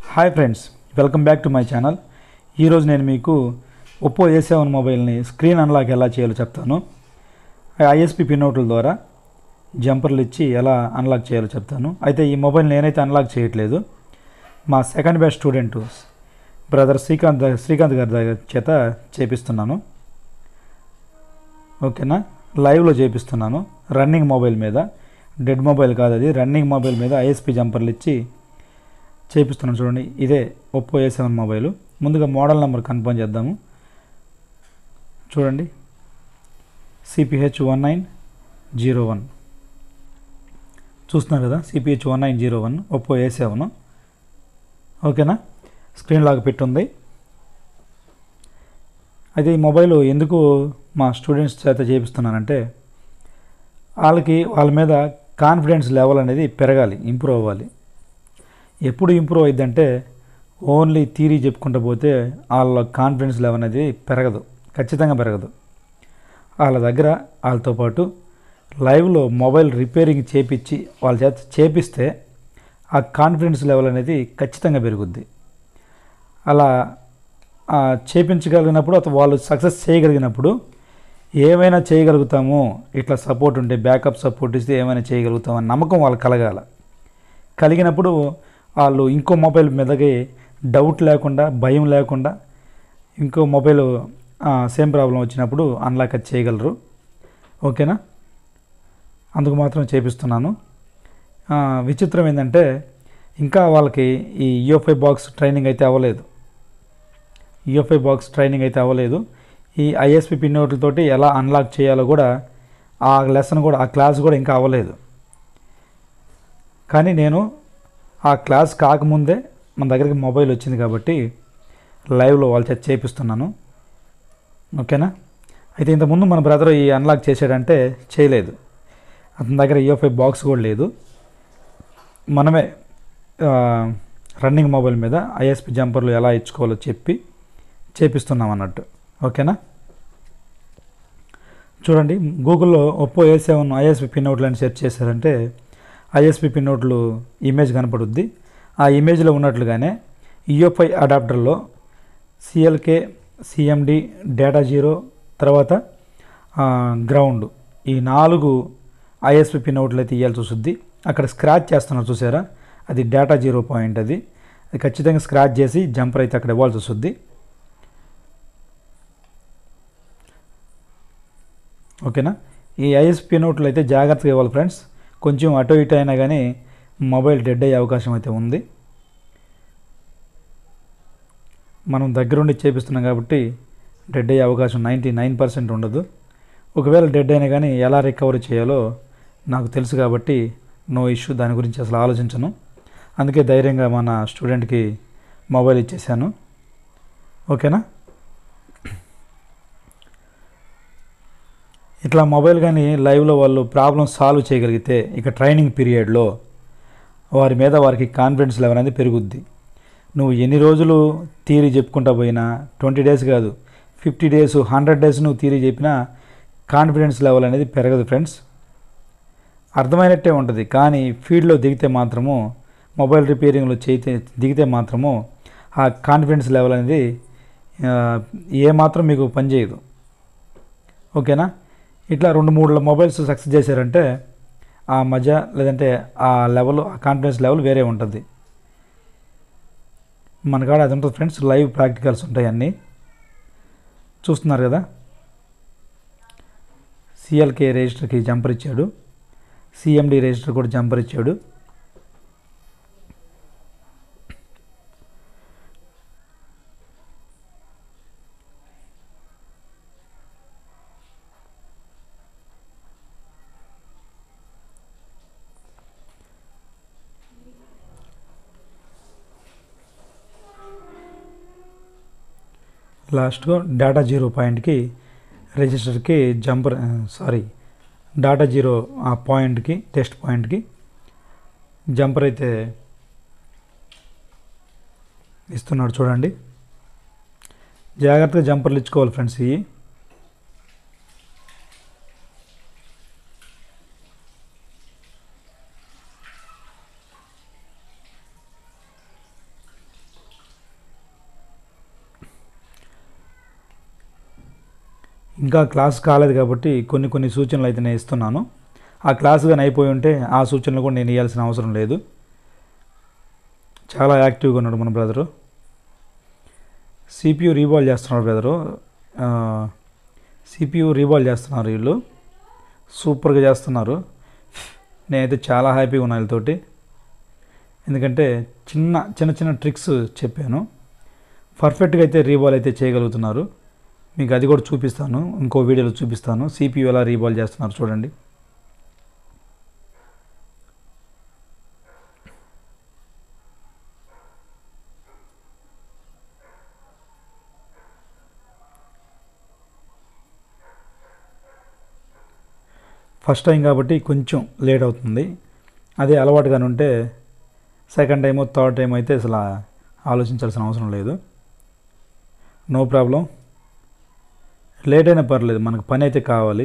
Hi friends welcome back to my channel ఈరోజు నేను మీకు ఒప్పో ఏ సెవెన్ మొబైల్ని స్క్రీన్ అన్లాక్ ఎలా చేయాలో చెప్తాను ఐఎస్పి పిన్అవుట్ల ద్వారా జంపర్లు ఇచ్చి ఎలా అన్లాక్ చేయాలో చెప్తాను అయితే ఈ మొబైల్ నేనైతే అన్లాక్ చేయట్లేదు మా second batch student brother Srikanth దగ్గ- శ్రీకాంత్ గారి దగ్గర చేత చేపిస్తున్నాను ఓకేనా లైవ్లో చేపిస్తున్నాను రన్నింగ్ మొబైల్ మీద డెడ్ మొబైల్ కాదు అది రన్నింగ్ మొబైల్ మీద ఐఎస్పి జంపర్లు ఇచ్చి చేపిస్తున్నాను చూడండి ఇదే ఒప్పో ఏ సెవెన్ మొబైల్ ముందుగా మోడల్ నెంబర్ కన్ఫర్మ్ చేద్దాము చూడండి CPH one nine zero one చూస్తున్నారు కదా CPH one nine zero one Oppo A seven ఓకేనా స్క్రీన్ లాగా పెట్టుంది అయితే ఈ మొబైల్ ఎందుకు మా స్టూడెంట్స్ చేత చేపిస్తున్నానంటే వాళ్ళకి వాళ్ళ మీద కాన్ఫిడెన్స్ లెవెల్ అనేది పెరగాలి ఇంప్రూవ్ అవ్వాలి ఎప్పుడు ఇంప్రూవ్ అయ్యిద్దంటే ఓన్లీ థీరీ చెప్పుకుంటూ పోతే వాళ్ళ కాన్ఫిడెన్స్ లెవెల్ అనేది పెరగదు ఖచ్చితంగా పెరగదు వాళ్ళ దగ్గర వాళ్ళతో పాటు లైవ్లో మొబైల్ రిపేరింగ్ చేపించి వాళ్ళ చేత చేపిస్తే ఆ కాన్ఫిడెన్స్ లెవెల్ అనేది ఖచ్చితంగా పెరుగుద్ది అలా ఆ, చేపించగలిగినప్పుడు అతను వాళ్ళు సక్సెస్ చేయగలిగినప్పుడు ఏమైనా చేయగలుగుతాము ఇట్లా సపోర్ట్ ఉంటే బ్యాకప్ సపోర్ట్ ఇస్తే ఏమైనా చేయగలుగుతాం అన్న నమ్మకం వాళ్ళకి కలగాల కలిగినప్పుడు వాళ్ళు ఇంకో మొబైల్ మీదకి డౌట్ లేకుండా భయం లేకుండా ఇంకో మొబైల్ సేమ్ ప్రాబ్లం వచ్చినప్పుడు అన్లాక్ అది చేయగలరు ఓకేనా అందుకు మాత్రం చేపిస్తున్నాను ఆ, విచిత్రం ఏంటంటే ఇంకా వాళ్ళకి ఈ యూఎఫ్ఐ బాక్స్ ట్రైనింగ్ అయితే అవ్వలేదు యూఎఫ్ఐ బాక్స్ ట్రైనింగ్ అయితే అవ్వలేదు ఈ ఐఎస్పి పిన్నోట్లతోటి ఎలా అన్లాక్ చేయాలో కూడా ఆ లెసన్ కూడా ఆ క్లాస్ కూడా ఇంకా అవ్వలేదు కానీ నేను ఆ క్లాస్ కాకముందే మన దగ్గరికి మొబైల్ వచ్చింది కాబట్టి లైవ్లో వాళ్ళ చేత చేపిస్తున్నాను ఓకేనా అయితే ఇంతకుముందు మన బ్రదర్ ఈ అన్లాక్ చేసాడంటే చేయలేదు అతని దగ్గర యూఎఫ్ఐ బాక్స్ కూడా లేదు మనమే ఆ, రన్నింగ్ మొబైల్ మీద ఐఎస్పి జంపర్లు ఎలా ఇచ్చుకోవాలో చెప్పి చేపిస్తున్నాం అన్నట్టు ఓకేనా చూడండి గూగుల్లో ఒప్పో ఏ సెవెన్ ఐఎస్పి పిన్అవుట్లు అని సెర్చ్ చేశారంటే ఐఎస్పి పిన్అవుట్లు ఇమేజ్ కనపడుద్ది ఆ ఇమేజ్లో ఉన్నట్లుగానే యూఎఫ్ఐ అడాప్టర్లో సిఎల్కే సిఎండి డేటా జీరో తర్వాత ఆ, గ్రౌండ్ ఈ నాలుగు ఐఎస్పి పిన్అవుట్లు అయితే ఇవ్వాల్సి వస్తుంది అక్కడ స్క్రాచ్ చేస్తున్నారు చూసారా అది డేటా జీరో పాయింట్ అది అది ఖచ్చితంగా స్క్రాచ్ చేసి జంపర్ అయితే అక్కడ ఇవ్వాల్సి వస్తుంది ఓకేనా ఈ ఐఎస్పి నోట్లు అయితే జాగ్రత్తగా ఇవ్వాలి ఫ్రెండ్స్ కొంచెం అటు ఇటు అయినా కానీ మొబైల్ డెడ్ అయ్యే అవకాశం అయితే ఉంది మనం దగ్గరుండి చేపిస్తున్నాం కాబట్టి డెడ్ అయ్యే అవకాశం నైంటీ నైన్ పర్సెంట్ ఉండదు ఒకవేళ డెడ్ అయినా కానీ ఎలా రికవరీ చేయాలో నాకు తెలుసు కాబట్టి నో ఇష్యూ దాని గురించి అసలు ఆలోచించను అందుకే ధైర్యంగా మన స్టూడెంట్కి మొబైల్ ఇచ్చేసాను ఓకేనా ఇట్లా మొబైల్ కానీ లైవ్లో వాళ్ళు ప్రాబ్లమ్ సాల్వ్ చేయగలిగితే ఇక ట్రైనింగ్ పీరియడ్లో వారి మీద వారికి కాన్ఫిడెన్స్ లెవెల్ అనేది పెరుగుద్ది నువ్వు ఎన్ని రోజులు థీరీ చెప్పుకుంటా పోయినా ట్వంటీ డేస్ కాదు ఫిఫ్టీ డేస్ హండ్రెడ్ డేస్ నువ్వు థీరీ చెప్పినా కాన్ఫిడెన్స్ లెవెల్ అనేది పెరగదు ఫ్రెండ్స్ అర్థమైనట్టే ఉంటుంది కానీ ఫీల్డ్లో దిగితే మాత్రము మొబైల్ రిపేరింగ్లో చేయితే దిగితే మాత్రము ఆ కాన్ఫిడెన్స్ లెవెల్ అనేది ఆ, ఏమాత్రం మీకు పనిచేయదు ఓకేనా ఇట్లా రెండు మూడు మొబైల్స్ సక్సెస్ చేశారంటే ఆ మజా లేదంటే ఆ లెవెల్ ఆ కాన్ఫిడెన్స్ లెవెల్ వేరే ఉంటుంది మన కాడ అది ఉంటుంది ఫ్రెండ్స్ లైవ్ ప్రాక్టికల్స్ ఉంటాయి అన్నీ చూస్తున్నారు కదా సిఎల్కే రిజిస్టర్కి జంపర్ ఇచ్చాడు సిఎండి రిజిస్టర్ కూడా జంపర్ ఇచ్చాడు లాస్ట్గా డేటా జీరో పాయింట్కి రిజిస్టర్కి జంపర్ సారీ డాటా జీరో ఆ పాయింట్కి టెస్ట్ పాయింట్కి జంపర్ అయితే ఇస్తున్నాడు చూడండి జాగ్రత్తగా జంపర్లు ఇచ్చుకోవాలి ఫ్రెండ్స్ ఇవి ఇంకా క్లాస్ కాలేదు కాబట్టి కొన్ని కొన్ని సూచనలు అయితే నేను ఇస్తున్నాను ఆ క్లాస్ కానీ అయిపోయి ఉంటే ఆ సూచనలు కూడా నేను ఇవ్వాల్సిన అవసరం లేదు చాలా యాక్టివ్గా ఉన్నాడు మన బ్రదరు సిపియు రీబాల్ చేస్తున్నారు బ్రదరు సిపియు రీబాల్ చేస్తున్నారు వీళ్ళు సూపర్గా చేస్తున్నారు నేనైతే చాలా హ్యాపీగా ఉన్నాను వీళ్ళతోటి ఎందుకంటే చిన్న చిన్న చిన్న ట్రిక్స్ చెప్పాను పర్ఫెక్ట్గా అయితే రీబాల్ అయితే చేయగలుగుతున్నారు మీకు అది కూడా చూపిస్తాను ఇంకో వీడియోలో చూపిస్తాను సిపియు ఎలా రీబాల్ చేస్తున్నారు చూడండి ఫస్ట్ టైం కాబట్టి కొంచెం లేట్ అవుతుంది అదే అలవాటుగానే ఉంటే సెకండ్ టైమో థర్డ్ టైం అయితే అసలు ఆలోచించాల్సిన అవసరం లేదు నో ప్రాబ్లం లేట్ అయినా పర్లేదు మనకు పని అయితే కావాలి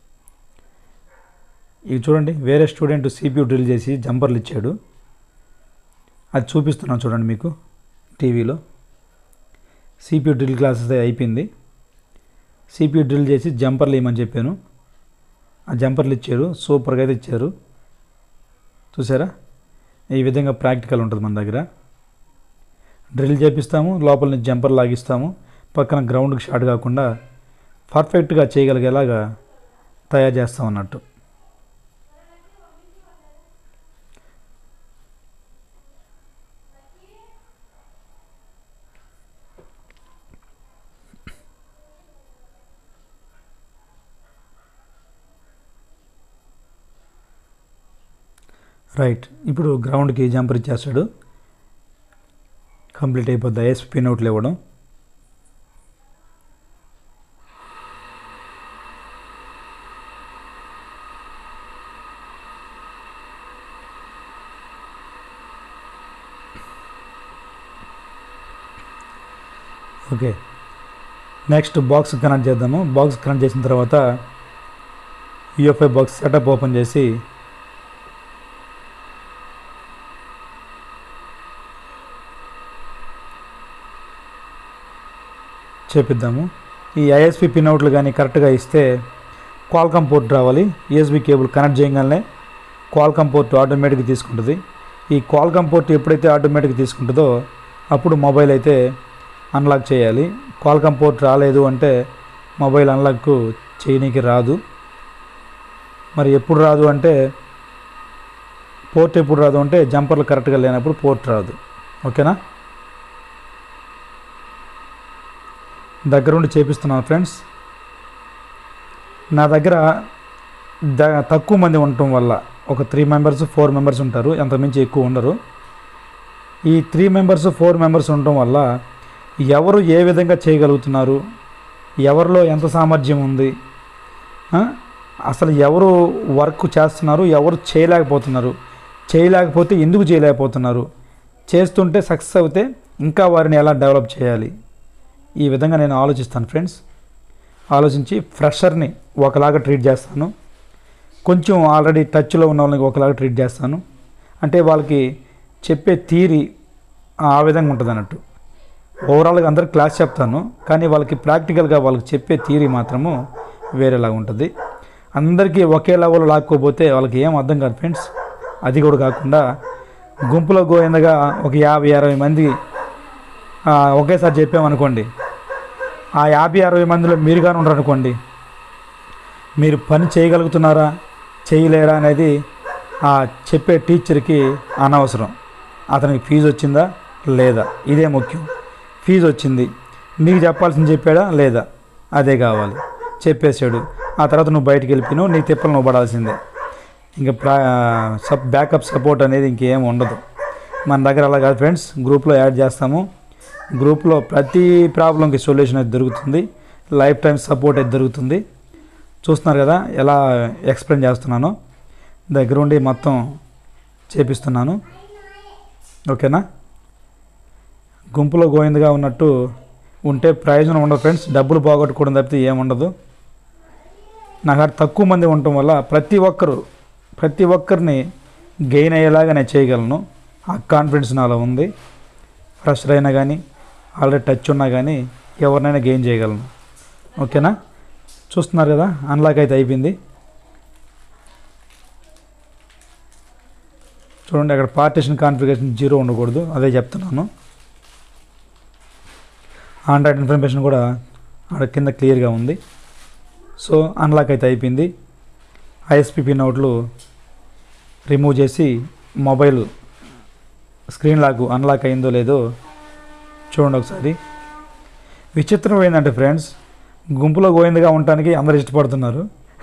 ఇది చూడండి వేరే స్టూడెంట్ సిపియు డ్రిల్ చేసి జంపర్లు ఇచ్చాడు అది చూపిస్తున్నాను చూడండి మీకు టీవీలో సిపియు డ్రిల్ క్లాసెస్ అయిపోయింది సిపియు డ్రిల్ చేసి జంపర్లు ఇవ్వమని చెప్పాను ఆ జంపర్లు ఇచ్చారు సూపర్గా అయితే ఇచ్చారు చూసారా ఈ విధంగా ప్రాక్టికల్ ఉంటుంది మన దగ్గర డ్రిల్ చేపిస్తాము లోపల నుంచి జంపర్ లాగిస్తాము పక్కన గ్రౌండ్కి షార్ట్ కాకుండా పర్ఫెక్ట్గా చేయగలిగేలాగా తయారు చేస్తాం అన్నట్టు రైట్ ఇప్పుడు గ్రౌండ్కి జంపర్ ఇచ్చేస్తాడు కంప్లీట్ అయిపోద్ది ఐఎస్ పిన్ అవుట్లు ఇవ్వడం ఓకే నెక్స్ట్ బాక్స్ కనెక్ట్ చేద్దాము బాక్స్ కనెక్ట్ చేసిన తర్వాత యూఎఫ్ఐ బాక్స్ సెటప్ ఓపెన్ చేసి చేపిద్దాము ఈ ఐఎస్పి పిన్అవుట్లు కానీ కరెక్ట్గా ఇస్తే క్వాల్కమ్ పోర్ట్ రావాలి యూఎస్బి కేబుల్ కనెక్ట్ చేయగానే క్వాల్కమ్ పోర్ట్ ఆటోమేటిక్గా తీసుకుంటుంది ఈ క్వాల్కమ్ పోర్ట్ ఎప్పుడైతే ఆటోమేటిక్గా తీసుకుంటుందో అప్పుడు మొబైల్ అయితే అన్లాక్ చేయాలి క్వాల్కమ్ పోర్ట్ రాలేదు అంటే మొబైల్ అన్లాక్ చేయనీకి రాదు మరి ఎప్పుడు రాదు అంటే పోర్ట్ ఎప్పుడు రాదు అంటే జంపర్లు కరెక్ట్గా లేనప్పుడు పోర్ట్ రాదు ఓకేనా దగ్గరుండి చేపిస్తున్నాను ఫ్రెండ్స్ నా దగ్గర ద తక్కువ మంది ఉండటం వల్ల ఒక త్రీ మెంబర్స్ ఫోర్ మెంబర్స్ ఉంటారు అంతకుమించి ఎక్కువ ఉండరు ఈ త్రీ మెంబర్స్ ఫోర్ మెంబర్స్ ఉండటం వల్ల ఎవరు ఏ విధంగా చేయగలుగుతున్నారు ఎవరిలో ఎంత సామర్థ్యం ఉంది ఆ? అసలు ఎవరు వర్క్ చేస్తున్నారు ఎవరు చేయలేకపోతున్నారు చేయలేకపోతే ఎందుకు చేయలేకపోతున్నారు చేస్తుంటే సక్సెస్ అవుతే ఇంకా వారిని ఎలా డెవలప్ చేయాలి ఈ విధంగా నేను ఆలోచిస్తాను ఫ్రెండ్స్ ఆలోచించి ఫ్రెషర్ని ఒకలాగా ట్రీట్ చేస్తాను కొంచెం ఆల్రెడీ టచ్లో ఉన్న వాళ్ళని ఒకలాగా ట్రీట్ చేస్తాను అంటే వాళ్ళకి చెప్పే థీరీ ఆ విధంగా ఉంటుంది అన్నట్టు ఓవరాల్గా అందరికి క్లాస్ చెప్తాను కానీ వాళ్ళకి ప్రాక్టికల్గా వాళ్ళకి చెప్పే థీరీ మాత్రము వేరేలాగా ఉంటుంది అందరికీ ఒకే లెవెల్ లాక్కోపోతే వాళ్ళకి ఏం అర్థం కాదు ఫ్రెండ్స్ అది కూడా కాకుండా గుంపులో గోవిందగా ఒక యాభై అరవై మంది ఆ, ఒకేసారి చెప్పామనుకోండి ఆ యాభై అరవై మందిలో మీరు కానీ ఉండరు అనుకోండి మీరు పని చేయగలుగుతున్నారా చేయలేరా అనేది ఆ చెప్పే టీచర్కి అనవసరం అతనికి ఫీజు వచ్చిందా లేదా ఇదే ముఖ్యం ఫీజు వచ్చింది నీకు చెప్పాల్సింది చెప్పాడా లేదా అదే కావాలి చెప్పేశాడు ఆ తర్వాత నువ్వు బయటికి వెళ్ళిపోయినావు నీ తిప్పలు నువ్వు పడాల్సిందే ఇంకా ప్రా సబ్ బ్యాకప్ సపోర్ట్ అనేది ఇంకేం ఉండదు మన దగ్గర అలా కాదు ఫ్రెండ్స్ గ్రూప్లో యాడ్ చేస్తాము గ్రూప్లో ప్రతి ప్రాబ్లంకి సొల్యూషన్ అయితే దొరుకుతుంది లైఫ్ టైం సపోర్ట్ అయితే దొరుకుతుంది చూస్తున్నారు కదా ఎలా ఎక్స్ప్లెయిన్ చేస్తున్నానో దగ్గర ఉండి మొత్తం చేపిస్తున్నాను ఓకేనా గుంపులో గోవిందగా ఉన్నట్టు ఉంటే ప్రయోజనం ఉండదు ఫ్రెండ్స్ డబ్బులు పోగొట్టుకోవడం తప్పితే ఏముండదు నాకు అక్కడ తక్కువ మంది ఉండటం వల్ల ప్రతి ఒక్కరు ప్రతి ఒక్కరిని గెయిన్ అయ్యేలాగా నేను చేయగలను ఆ కాన్ఫిడెన్స్ నాలో ఉంది ఫ్రెషర్ అయినా కానీ ఆల్రెడీ టచ్ ఉన్నా కానీ ఎవరినైనా గెయిన్ చేయగలను ఓకేనా చూస్తున్నారు కదా అన్లాక్ అయితే అయిపోయింది చూడండి అక్కడ పార్టీషన్ కాన్ఫిగరేషన్ జీరో ఉండకూడదు అదే చెప్తున్నాను ఆండ్రాయిడ్ ఇన్ఫర్మేషన్ కూడా అక్కడ కింద క్లియర్గా ఉంది సో అన్లాక్ అయితే అయిపోయింది ఐఎస్పి పిన్ అవుట్లు రిమూవ్ చేసి మొబైల్ స్క్రీన్ లాక్ అన్లాక్ అయిందో లేదో చూడండి ఒకసారి విచిత్రం ఏంటంటే ఫ్రెండ్స్ గుంపులో గోవిందగా ఉండటానికి అందరు ఇష్టపడుతున్నారు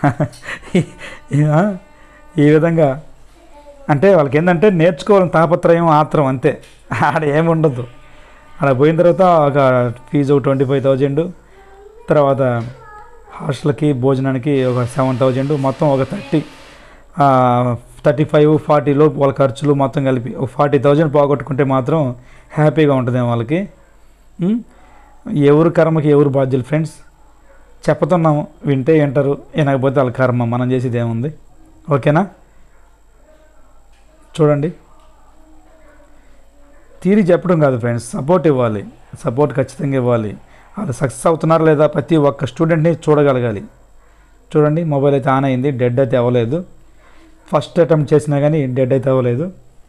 ఈ- ఈ విధంగా అంటే వాళ్ళకి ఏంటంటే నేర్చుకోవాలని తాపత్రయం ఆత్రం అంతే ఆడ ఏమి ఉండదు ఆడ పోయిన తర్వాత ఒక ఫీజు ట్వంటీ ఫైవ్ థౌజండ్ తర్వాత హాస్టల్కి భోజనానికి ఒక సెవెన్ థౌజండ్ మొత్తం ఒక థర్టీ థర్టీ ఫైవ్ ఫార్టీ లోపు వాళ్ళ ఖర్చులు మొత్తం కలిపి ఒక ఫార్టీ థౌజండ్ పోగొట్టుకుంటే మాత్రం హ్యాపీగా ఉంటుంది వాళ్ళకి ఉం? ఎవరు కర్మకి ఎవరు బాధ్యులు ఫ్రెండ్స్ చెప్తున్నాము వింటే వింటారు వినకపోతే వాళ్ళ కర్మ మనం చేసేది ఏముంది ఓకేనా చూడండి తీరి చెప్పడం కాదు ఫ్రెండ్స్ సపోర్ట్ ఇవ్వాలి సపోర్ట్ ఖచ్చితంగా ఇవ్వాలి వాళ్ళు సక్సెస్ అవుతున్నారా లేదా ప్రతి ఒక్క స్టూడెంట్ని చూడగలగాలి చూడండి మొబైల్ అయితే ఆన్ అయింది డెడ్ అయితే అవ్వలేదు ఫస్ట్ అటెంప్ట్ చేసినా కానీ డెడ్ అయితే అవ్వలేదు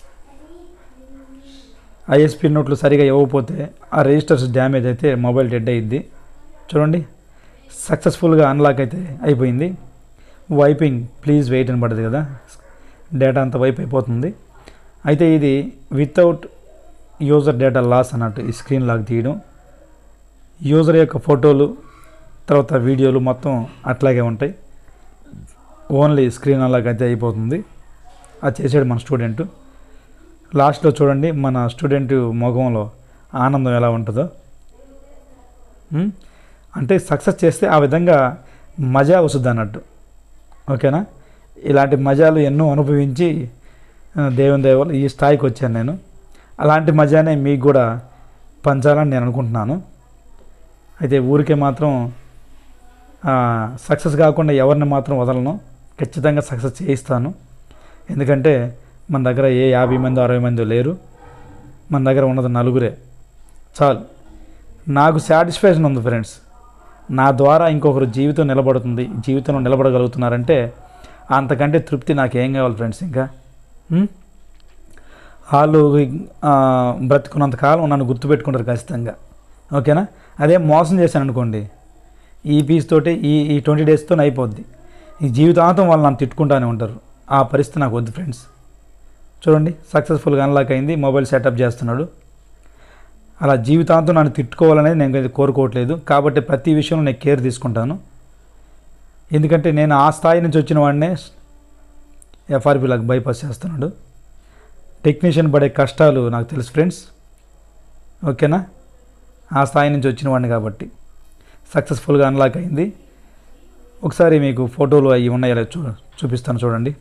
ఐఎస్పి నోట్లు సరిగా ఇవ్వకపోతే ఆ రిజిస్టర్స్ డ్యామేజ్ అయితే మొబైల్ డెడ్ అయ్యిద్ది చూడండి సక్సెస్ఫుల్గా అన్లాక్ అయితే అయిపోయింది వైపింగ్ ప్లీజ్ వెయిట్ అని పడుతుంది కదా డేటా అంతా వైప్ అయిపోతుంది అయితే ఇది వితౌట్ యూజర్ డేటా లాస్ అన్నట్టు ఈ స్క్రీన్ లాక్ తీయడం యూజర్ యొక్క ఫోటోలు తర్వాత వీడియోలు మొత్తం అట్లాగే ఉంటాయి ఓన్లీ స్క్రీన్ అలాగ అయితే అయిపోతుంది అది చేసాడు మన స్టూడెంట్ లాస్ట్లో చూడండి మన స్టూడెంట్ ముఖంలో ఆనందం ఎలా ఉంటుందో ఉం? అంటే సక్సెస్ చేస్తే ఆ విధంగా మజా వస్తుంది అన్నట్టు ఓకేనా ఇలాంటి మజాలు ఎన్నో అనుభవించి ఆ, దేవుని దయ వల్ల ఈ స్థాయికి వచ్చాను నేను అలాంటి మజానే మీకు కూడా పంచాలని నేను అనుకుంటున్నాను అయితే ఊరికే మాత్రం సక్సెస్ కాకుండా ఎవరిని మాత్రం వదలను ఖచ్చితంగా సక్సెస్ చేయిస్తాను ఎందుకంటే మన దగ్గర ఏ యాభై మంది అరవై మంది లేరు మన దగ్గర ఉన్నది నలుగురే చాలు నాకు సాటిస్ఫాక్షన్ ఉంది ఫ్రెండ్స్ నా ద్వారా ఇంకొకరు జీవితం నిలబడుతుంది జీవితంలో నిలబడగలుగుతున్నారంటే అంతకంటే తృప్తి నాకు ఏం కావాలి ఫ్రెండ్స్ ఇంకా ఉం? వాళ్ళు ఆ, బ్రతుకున్నంత కాలం నన్ను గుర్తుపెట్టుకుంటారు ఖచ్చితంగా ఓకేనా అదే మోసం చేశాను అనుకోండి ఈ పీస్ తోటి ఈ ఈ ట్వంటీ డేస్తో అయిపోద్ది ఈ జీవితాంతం వాళ్ళు నన్ను తిట్టుకుంటానే ఉంటారు ఆ పరిస్థితి నాకు వద్దు ఫ్రెండ్స్ చూడండి సక్సెస్ఫుల్గా అన్లాక్ అయింది మొబైల్ సెటప్ చేస్తున్నాడు అలా జీవితాంతం నన్ను తిట్టుకోవాలనేది నేను ఇది కోరుకోవట్లేదు కాబట్టి ప్రతి విషయంలో నేను కేర్ తీసుకుంటాను ఎందుకంటే నేను ఆ స్థాయి నుంచి వచ్చిన వాడినే ఎఫ్ఆర్పీలకు బైపాస్ చేస్తున్నాడు టెక్నీషియన్ పడే కష్టాలు నాకు తెలుసు ఫ్రెండ్స్ ఓకేనా ఆ స్థాయి నుంచి వచ్చిన వాడిని కాబట్టి సక్సెస్ఫుల్గా అన్లాక్ అయింది ఒకసారి మీకు ఫోటోలు అవి ఉన్నాయో లేదో చూ చూపిస్తాను చూడండి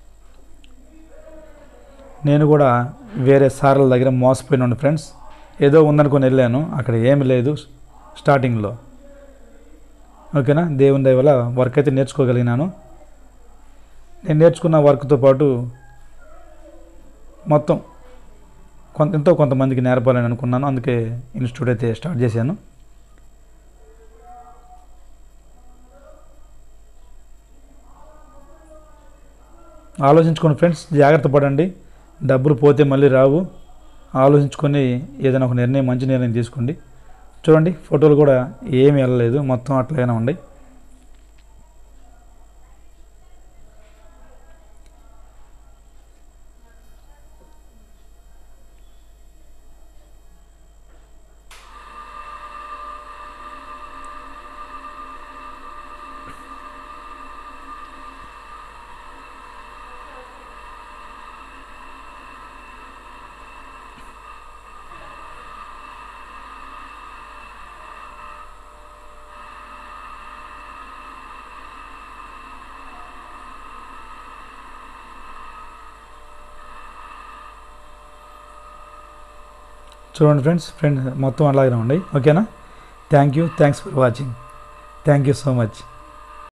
నేను కూడా వేరే సార్ల దగ్గర మోసపోయినాను ఫ్రెండ్స్ ఏదో ఉందనుకొని వెళ్ళాను అక్కడ ఏమి లేదు స్టార్టింగ్లో ఓకేనా దేవుని దయ వల్ల వర్క్ అయితే నేర్చుకోగలిగినాను నేను నేర్చుకున్న వర్క్తో పాటు మొత్తం కొంత ఎంతో కొంతమందికి నేర్పాలని అనుకున్నాను అందుకే ఇన్స్టిట్యూట్ అయితే స్టార్ట్ చేశాను ఆలోచించుకోండి ఫ్రెండ్స్ జాగ్రత్త పడండి డబ్బులు పోతే మళ్ళీ రావు ఆలోచించుకొని ఏదైనా ఒక నిర్ణయం మంచి నిర్ణయం తీసుకోండి చూడండి ఫోటోలు కూడా ఏమి వెళ్ళలేదు మొత్తం అట్లాగే ఉన్నాయి చూడండి ఫ్రెండ్స్ ఫ్రెండ్ మొత్తం అలాగే ఉన్నాయి ఓకేనా thank you thanks for watching thank you so much